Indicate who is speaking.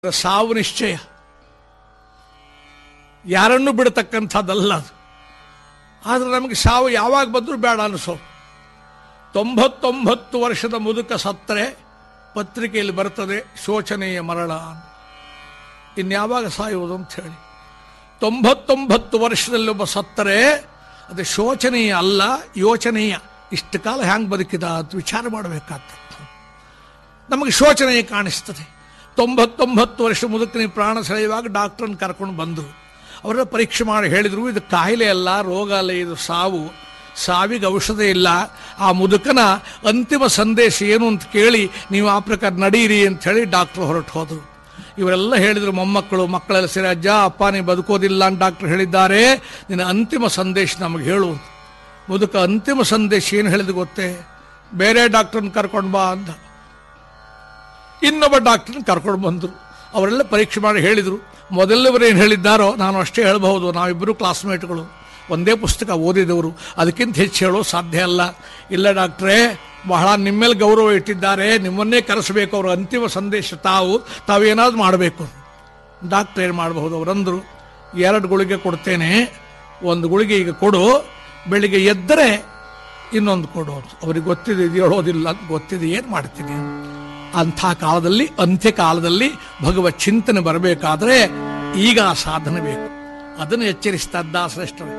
Speaker 1: ಸಾವು ನಿಶ್ಚಯ ಯಾರನ್ನು ಬಿಡತಕ್ಕಂಥದ್ದಲ್ಲ ಅದು ಆದರೆ ನಮಗೆ ಸಾವು ಯಾವಾಗ ಬಂದರೂ ಬೇಡ ಅನಿಸೋ ತೊಂಬತ್ತೊಂಬತ್ತು ವರ್ಷದ ಮುದುಕ ಸತ್ತರೆ ಪತ್ರಿಕೆಯಲ್ಲಿ ಬರ್ತದೆ ಶೋಚನೆಯ ಮರಳ ಅಂತ. ಇನ್ಯಾವಾಗ ಸಾಯುವುದು ಅಂತ ಹೇಳಿ ತೊಂಬತ್ತೊಂಬತ್ತು ವರ್ಷದಲ್ಲಿ ಒಬ್ಬ ಸತ್ತರೆ ಅದು ಶೋಚನೀಯ ಅಲ್ಲ ಯೋಚನೀಯ ಇಷ್ಟು ಕಾಲ ಹ್ಯಾಂಗೆ ಬದುಕಿದ ಅಂತ ವಿಚಾರ ಮಾಡಬೇಕಾಗ್ತದೆ ನಮಗೆ ಶೋಚನೆ ಕಾಣಿಸ್ತದೆ ತೊಂಬತ್ತೊಂಬತ್ತು ವರ್ಷ ಮುದುಕನಿಗೆ ಪ್ರಾಣ ಸೆಳೆಯುವಾಗ ಡಾಕ್ಟ್ರನ್ನ ಕರ್ಕೊಂಡು ಬಂದರು ಅವರ ಪರೀಕ್ಷೆ ಮಾಡಿ ಹೇಳಿದರು ಇದು ಕಾಯಿಲೆ ಅಲ್ಲ ರೋಗ ಅಲ್ಲ ಇದು ಸಾವು ಸಾವಿಗೆ ಔಷಧ ಇಲ್ಲ ಆ ಮುದುಕನ ಅಂತಿಮ ಸಂದೇಶ ಏನು ಅಂತ ಕೇಳಿ ನೀವು ಆ ಪ್ರಕಾರ ನಡೀರಿ ಅಂತ ಹೇಳಿ ಡಾಕ್ಟ್ರು ಹೊರಟು ಹೋದರು ಇವರೆಲ್ಲ ಹೇಳಿದರು ಮೊಮ್ಮಕ್ಕಳು ಮಕ್ಕಳೆಲ್ಲ ಸೇರಿ ಅಜ್ಜ ಅಪ್ಪ ನೀವು ಬದುಕೋದಿಲ್ಲ ಅಂತ ಡಾಕ್ಟ್ರು ಹೇಳಿದ್ದಾರೆ ನಿನ್ನ ಅಂತಿಮ ಸಂದೇಶ ನಮಗೆ ಹೇಳು ಅಂತ. ಮುದುಕ ಅಂತಿಮ ಸಂದೇಶ ಏನು ಹೇಳಿದ ಗೊತ್ತೇ ಬೇರೆ ಡಾಕ್ಟ್ರನ್ನ ಕರ್ಕೊಂಡು ಬಾ ಅಂತ ಇನ್ನೊಬ್ಬ ಡಾಕ್ಟರ್ನ ಕರ್ಕೊಂಡು ಬಂದರು ಅವರೆಲ್ಲ ಪರೀಕ್ಷೆ ಮಾಡಿ ಹೇಳಿದರು ಮೊದಲವರು ಏನು ಹೇಳಿದ್ದಾರೋ ನಾನು ಅಷ್ಟೇ ಹೇಳಬಹುದು ನಾವಿಬ್ಬರು ಕ್ಲಾಸ್ಮೇಟ್ಗಳು ಒಂದೇ ಪುಸ್ತಕ ಓದಿದವರು ಅದಕ್ಕಿಂತ ಹೆಚ್ಚು ಹೇಳೋ ಸಾಧ್ಯ ಅಲ್ಲ ಇಲ್ಲ ಡಾಕ್ಟ್ರೇ ಬಹಳ ನಿಮ್ಮೇಲೆ ಗೌರವ ಇಟ್ಟಿದ್ದಾರೆ ನಿಮ್ಮನ್ನೇ ಕರೆಸಬೇಕು ಅವರ ಅಂತಿಮ ಸಂದೇಶ ತಾವು ತಾವೇನಾದ್ರು ಮಾಡಬೇಕು ಡಾಕ್ಟ್ರ್ ಏನು ಮಾಡಬಹುದು ಅವರಂದರು ಎರಡು ಗುಳಿಗೆ ಕೊಡ್ತೇನೆ ಒಂದು ಗುಳಿಗೆ ಈಗ ಕೊಡು ಬೆಳಿಗ್ಗೆ ಎದ್ದರೆ ಇನ್ನೊಂದು ಕೊಡು ಅಂತ ಅವ್ರಿಗೆ ಗೊತ್ತಿದೆ ಇದು ಹೇಳೋದಿಲ್ಲ ಅಂತ ಗೊತ್ತಿದೆ ಏನು ಮಾಡ್ತೀನಿ ಅಂಥ ಕಾಲದಲ್ಲಿ ಅಂತ್ಯಕಾಲದಲ್ಲಿ ಭಗವತ್ ಚಿಂತನೆ ಬರಬೇಕಾದ್ರೆ ಈಗ ಆ ಸಾಧನೆ ಬೇಕು ಅದನ್ನು ಎಚ್ಚರಿಸ್ತಾ ದಾಸರೆಷ್ಟರು